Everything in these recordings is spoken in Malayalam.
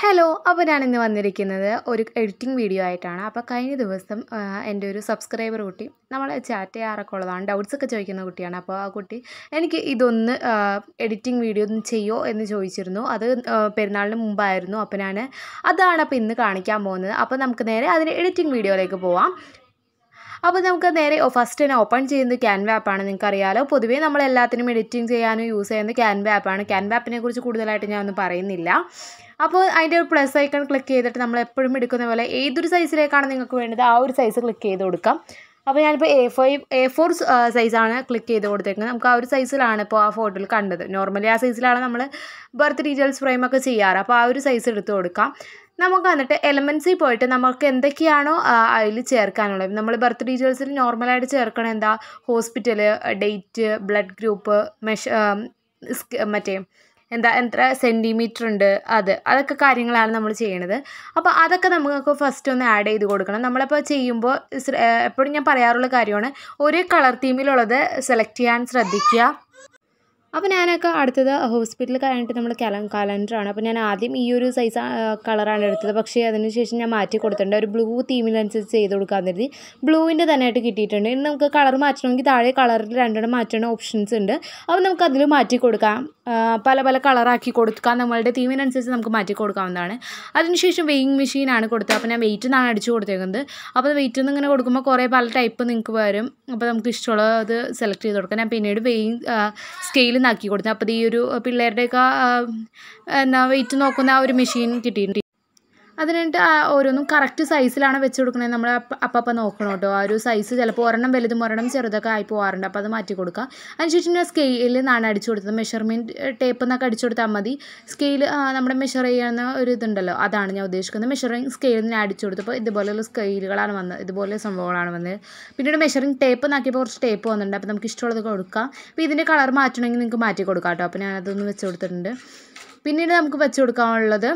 ഹലോ അപ്പോൾ ഞാൻ ഇന്ന് വന്നിരിക്കുന്നത് ഒരു എഡിറ്റിംഗ് വീഡിയോ ആയിട്ടാണ് അപ്പോൾ കഴിഞ്ഞ ദിവസം ആ, എൻ്റെ ഒരു സബ്സ്ക്രൈബർ കുട്ടി നമ്മൾ ചാറ്റ് ചെയ്യാറൊക്കെ ഉള്ളതാണ് ഡൗട്ട്സ് ഒക്കെ ചോദിക്കുന്ന കുട്ടിയാണ് അപ്പോൾ ആ കുട്ടി എനിക്ക് ഇതൊന്ന് എഡിറ്റിംഗ് വീഡിയോ ഒന്ന് ചെയ്യോ എന്ന് ചോദിച്ചിരുന്നു അത് ആ, പെരുന്നാളിന് മുമ്പായിരുന്നു അപ്പോൾ ഞാൻ അതാണ് അപ്പോൾ ഇന്ന് കാണിക്കാൻ പോകുന്നത് അപ്പോൾ നമുക്ക് നേരെ അതിൻ്റെ എഡിറ്റിംഗ് വീഡിയോയിലേക്ക് പോവാം അപ്പോൾ നമുക്ക് നേരെ ഫസ്റ്റ് തന്നെ ഓപ്പൺ ചെയ്യുന്നത് ക്യാൻവ ആപ്പാണ് നിങ്ങൾക്ക് അറിയാലോ പൊതുവേ നമ്മൾ എല്ലാത്തിനും എഡിറ്റിംഗ് ചെയ്യാനും യൂസ് ചെയ്യുന്നത് ക്യാൻവ ആപ്പാണ് ക്യാൻവ ആപ്പിനെ കുറിച്ച് കൂടുതലായിട്ട് ഞാൻ ഒന്നും പറയുന്നില്ല അപ്പോൾ അതിൻ്റെ ഒരു പ്ലസ് ഐക്കൺ ക്ലിക്ക് ചെയ്തിട്ട് നമ്മൾ എപ്പോഴും എടുക്കുന്ന പോലെ ഏതൊരു സൈസിലേക്കാണ് നിങ്ങൾക്ക് വേണ്ടത് ആ ഒരു സൈസ് ക്ലിക്ക് ചെയ്ത് കൊടുക്കാം അപ്പോൾ ഞാനിപ്പോൾ എ ഫൈവ് എ ഫോർ സൈസാണ് ക്ലിക്ക് ചെയ്ത് കൊടുത്തേക്കുന്നത് നമുക്ക് ആ ഒരു സൈസിലാണ് ഇപ്പോൾ ആ ഫോട്ടോയിൽ കണ്ടത് നോർമലി ആ സൈസിലാണ് നമ്മൾ ബർത്ത് ഡീറ്റെയിൽസ് ഫ്രെയിമൊക്കെ ചെയ്യാറ് അപ്പോൾ ആ ഒരു സൈസ് എടുത്ത് കൊടുക്കാം നമുക്ക് എന്നിട്ട് എലമെൻസിൽ പോയിട്ട് നമുക്ക് എന്തൊക്കെയാണോ അതിൽ ചേർക്കാനുള്ളത് നമ്മൾ ബർത്ത് ഡീറ്റെയിൽസിൽ നോർമലായിട്ട് ചേർക്കണം എന്താ ഹോസ്പിറ്റൽ ഡേറ്റ് ബ്ലഡ് ഗ്രൂപ്പ് മെഷ മറ്റേ എന്താ എത്ര സെൻറ്റിമീറ്റർ ഉണ്ട് അത് അതൊക്കെ കാര്യങ്ങളാണ് നമ്മൾ ചെയ്യണത് അപ്പോൾ അതൊക്കെ നമുക്ക് ഫസ്റ്റ് ഒന്ന് ആഡ് ചെയ്ത് കൊടുക്കണം നമ്മളപ്പോൾ ചെയ്യുമ്പോൾ എപ്പോഴും ഞാൻ പറയാറുള്ള കാര്യമാണ് ഒരേ കളർ തീമിലുള്ളത് സെലക്ട് ചെയ്യാൻ ശ്രദ്ധിക്കുക അപ്പോൾ ഞാനൊക്കെ അടുത്തത് ഹോസ്പിറ്റൽ കഴിഞ്ഞിട്ട് നമ്മൾ കല കലണ്ടറാണ് അപ്പോൾ ഞാൻ ആദ്യം ഈ ഒരു സൈസ് കളറാണ് എടുത്തത് പക്ഷേ അതിന് ശേഷം ഞാൻ മാറ്റി കൊടുത്തിട്ടുണ്ട് ഒരു ബ്ലൂ തീമിനനുസരിച്ച് ചെയ്ത് കൊടുക്കാൻ കരുതി ബ്ലൂവിൻ്റെ തന്നെ ആയിട്ട് കിട്ടിയിട്ടുണ്ട് ഇനി നമുക്ക് കളർ മാറ്റണമെങ്കിൽ താഴെ കളറിൽ രണ്ടെണ്ണം മാറ്റുന്ന ഓപ്ഷൻസ് ഉണ്ട് അപ്പോൾ നമുക്ക് അതിൽ മാറ്റി കൊടുക്കാം ആ, പല പല കളറാക്കി കൊടുക്കാം നമ്മളുടെ തീമിനനുസരിച്ച് നമുക്ക് മാറ്റി കൊടുക്കാവുന്നതാണ് അതിനുശേഷം വെയിങ് മെഷീനാണ് കൊടുത്തത് അപ്പോൾ ഞാൻ വെയിറ്റ് നിന്നാണ് അടിച്ചു കൊടുത്തേക്കുന്നത് അപ്പോൾ വെയിറ്റ് നിന്ന് ഇങ്ങനെ കൊടുക്കുമ്പോൾ കുറേ പല ടൈപ്പ് നിങ്ങൾക്ക് വരും അപ്പോൾ നമുക്ക് ഇഷ്ടമുള്ളത് സെലക്ട് ചെയ്ത് കൊടുക്കാം ഞാൻ പിന്നീട് വെയിങ് സ്കെയിൽ നാക്കി കൊടുത്തത് അപ്പോൾ ഈ ഒരു പിള്ളേരുടെയൊക്കെ ആ, എന്താ വെയിറ്റ് നോക്കുന്ന ആ ഒരു മെഷീൻ കിട്ടിയിട്ടുണ്ട് അതിനായിട്ട് ആ ഓരോന്നും കറക്റ്റ് സൈസിലാണ് വെച്ച് കൊടുക്കണത് നമ്മൾ അപ്പം നോക്കണം കേട്ടോ ആ ഒരു സൈസ് ചിലപ്പോൾ ഒരെണ്ണം വലുതും ഒരെണ്ണം ചെറുതൊക്കെ ആയി പോകാറുണ്ട് അപ്പോൾ അത് മാറ്റി കൊടുക്കുക അതിനുശേഷം ഞാൻ സ്കെയിലിൽ നിന്നാണ് അടിച്ചു കൊടുത്തത് മെഷർമെൻറ്റ് ടേപ്പ് എന്നൊക്കെ അടിച്ചു കൊടുത്താൽ മതി സ്കെയിൽ നമ്മുടെ മെഷർ ചെയ്യുന്ന ഒരു ഇതുണ്ടല്ലോ അതാണ് ഞാൻ ഉദ്ദേശിക്കുന്നത് മെഷറിങ് സ്കെയിലിൽ നിന്ന് അടിച്ചു കൊടുത്തപ്പോൾ ഇതുപോലെയുള്ള സ്കെയിലുകളാണ് വന്നത് ഇതുപോലെ സംഭവങ്ങളാണ് വന്നത് പിന്നീട് മെഷറിങ് ടേപ്പ് നാക്കിയപ്പോൾ കുറച്ച് ടേപ്പ് വന്നിട്ടുണ്ട് അപ്പോൾ നമുക്ക് ഇഷ്ടമുള്ളത് കൊടുക്കാം അപ്പോൾ ഇതിൻ്റെ കളർ മാറ്റണമെങ്കിൽ നിങ്ങൾക്ക് മാറ്റി കൊടുക്കാം കേട്ടോ അപ്പോൾ ഞാൻ അതൊന്ന് വെച്ച് കൊടുത്തിട്ടുണ്ട് പിന്നീട് നമുക്ക് വെച്ച് കൊടുക്കാനുള്ളത്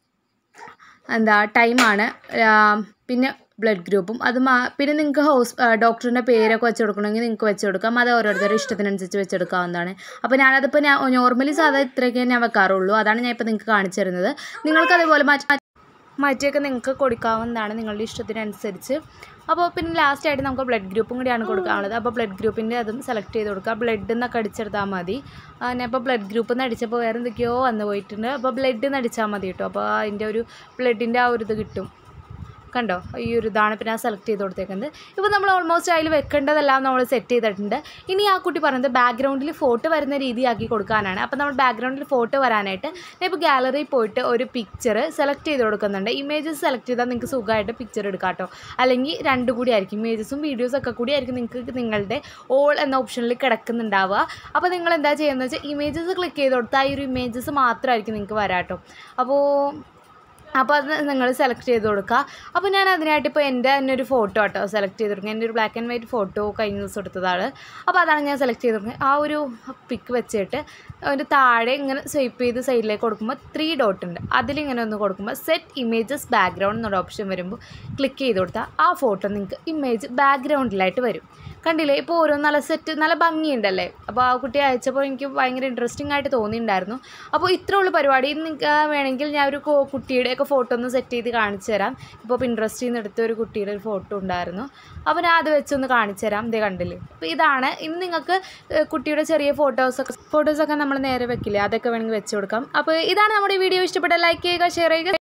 എന്താ ടൈമാണ് പിന്നെ ബ്ലഡ് ഗ്രൂപ്പും അത് മാ പിന്നെ നിങ്ങൾക്ക് ഹോസ് ഡോക്ടറിൻ്റെ പേരൊക്കെ വെച്ച് കൊടുക്കണമെങ്കിൽ നിങ്ങൾക്ക് വെച്ച് കൊടുക്കാം അത് ഓരോരുത്തരുടെ ഇഷ്ടത്തിനനുസരിച്ച് വെച്ചെടുക്കാവുന്നതാണ് അപ്പോൾ ഞാനതിപ്പോൾ ഞാൻ നോർമലി സാധാ ഇത്രയൊക്കെ ഞാൻ വെക്കാറുള്ളൂ അതാണ് ഞാൻ ഇപ്പോൾ നിങ്ങൾക്ക് കാണിച്ചു തരുന്നത് നിങ്ങൾക്ക് അതേപോലെ മാറ്റി മാറ്റിയൊക്കെ നിങ്ങൾക്ക് കൊടുക്കാവുന്നതാണ് നിങ്ങളുടെ ഇഷ്ടത്തിനനുസരിച്ച് അപ്പോൾ പിന്നെ ലാസ്റ്റ് ആയിട്ട് നമുക്ക് ബ്ലഡ് ഗ്രൂപ്പും കൂടിയാണ് കൊടുക്കാനുള്ളത് അപ്പോൾ ബ്ലഡ് ഗ്രൂപ്പിൻ്റെ അതും സെലക്ട് ചെയ്ത് കൊടുക്കുക ബ്ലഡ് എന്നൊക്കെ അടിച്ചെടുത്താൽ മതി ആ, ഞാൻ ഇപ്പോൾ ബ്ലഡ് ഗ്രൂപ്പ് എന്ന് അടിച്ചപ്പോൾ വേറെ എന്തൊക്കെയോ വന്ന് പോയിട്ടുണ്ട് അപ്പോൾ ബ്ലഡ് എന്ന് അടിച്ചാൽ മതി കേട്ടോ അപ്പോൾ അതിൻ്റെ ഒരു ബ്ലഡിൻ്റെ ആ ഒരു ഇത് കിട്ടും കണ്ടോ ഈ ഒരു ഇതാണ് ഇപ്പോൾ ഞാൻ സെലക്ട് ചെയ്ത് കൊടുത്തേക്കുന്നത് ഇപ്പോൾ നമ്മൾ ഓൾമോസ്റ്റ് അതിൽ വെക്കേണ്ടതെല്ലാം നമ്മൾ സെറ്റ് ചെയ്തിട്ടുണ്ട് ഇനി ആ കുട്ടി പറയുന്നത് ബാക്ക്ഗ്രൗണ്ടിൽ ഫോട്ടോ വരുന്ന രീതിയാക്കി കൊടുക്കാനാണ് അപ്പോൾ നമ്മൾ ബാക്ക്ഗ്രൗണ്ടിൽ ഫോട്ടോ വരാനായിട്ട് ഞാൻ ഇപ്പോൾ ഗാലറിയിൽ പോയിട്ട് ഒരു പിക്ചർ സെലക്ട് ചെയ്ത് കൊടുക്കുന്നുണ്ട് ഇമേജസ് സെലക്ട് ചെയ്താൽ നിങ്ങൾക്ക് സുഖമായിട്ട് പിക്ചർ എടുക്കാം കേട്ടോ അല്ലെങ്കിൽ രണ്ടും കൂടി ആയിരിക്കും ഇമേജസും വീഡിയോസും ഒക്കെ കൂടി ആയിരിക്കും നിങ്ങൾക്ക് നിങ്ങളുടെ ഓൾ എന്ന ഓപ്ഷനിൽ കിടക്കുന്നുണ്ടാവുക അപ്പോൾ നിങ്ങൾ എന്താ ചെയ്യുന്നത് വെച്ചാൽ ഇമേജസ് ക്ലിക്ക് ചെയ്ത് കൊടുത്താൽ ഈ ഒരു ഇമേജസ് മാത്രമായിരിക്കും നിങ്ങൾക്ക് വരാം കേട്ടോ അപ്പോൾ അപ്പോൾ അത് നിങ്ങൾ സെലക്ട് ചെയ്ത് കൊടുക്കുക അപ്പോൾ ഞാൻ അതിനായിട്ട് ഇപ്പോൾ എൻ്റെ തന്നെ ഒരു ഫോട്ടോ കേട്ടോ സെലക്ട് ചെയ്ത് കൊടുക്കുക എൻ്റെ ഒരു ബ്ലാക്ക് ആൻഡ് വൈറ്റ് ഫോട്ടോ കഴിഞ്ഞ ദിവസം എടുത്തതാണ് അപ്പോൾ അതാണ് ഞാൻ സെലക്ട് ചെയ്ത് കൊടുക്കുന്നത് ആ ഒരു പിക്ക് വെച്ചിട്ട് അതിൻ്റെ താഴെ ഇങ്ങനെ സ്വൈപ്പ് ചെയ്ത് സൈഡിലേക്ക് കൊടുക്കുമ്പോൾ ത്രീ ഡോട്ട് ഉണ്ട് അതിലിങ്ങനെ ഒന്ന് കൊടുക്കുമ്പോൾ സെറ്റ് ഇമേജസ് ബാക്ക്ഗ്രൗണ്ട് എന്നൊരു ഓപ്ഷൻ വരുമ്പോൾ ക്ലിക്ക് ചെയ്ത് കൊടുത്താൽ ആ ഫോട്ടോ നിങ്ങൾക്ക് ഇമേജ് ബാക്ക്ഗ്രൗണ്ടിലായിട്ട് വരും കണ്ടില്ലേ ഇപ്പോൾ ഓരോ നല്ല സെറ്റ് നല്ല ഭംഗിയുണ്ടല്ലേ അപ്പോൾ ആ കുട്ടി അയച്ചപ്പോൾ എനിക്ക് ഭയങ്കര ഇൻട്രസ്റ്റിംഗ് ആയിട്ട് തോന്നിയിട്ടുണ്ടായിരുന്നു അപ്പോൾ ഇത്രേ ഉള്ളൂ പരിപാടി ഇനി നിങ്ങൾക്ക് വേണമെങ്കിൽ ഞാൻ ഒരു കോ- കുട്ടിയുടെയൊക്കെ ഫോട്ടോ ഒന്ന് സെറ്റ് ചെയ്ത് കാണിച്ചു തരാം ഇപ്പോൾ പിൻട്രസ്റ്റിൽ നിന്ന് എടുത്ത ഒരു കുട്ടിയുടെ ഒരു ഫോട്ടോ ഉണ്ടായിരുന്നു അപ്പോൾ ഞാൻ അത് വെച്ചൊന്ന് കാണിച്ചു തരാം ഇതേ കണ്ടില്ലേ അപ്പോൾ ഇതാണ് ഇനി നിങ്ങൾക്ക് ഏഹ്, കുട്ടിയുടെ ചെറിയ ഫോട്ടോസൊക്കെ ഫോട്ടോസൊക്കെ നമ്മൾ നേരെ വെക്കില്ലേ അതൊക്കെ വേണമെങ്കിൽ വെച്ച് കൊടുക്കാം അപ്പോൾ ഇതാണ് നമ്മുടെ വീഡിയോ ഇഷ്ടപ്പെട്ട ലൈക്ക് ചെയ്യുക ഷെയർ ചെയ്യുക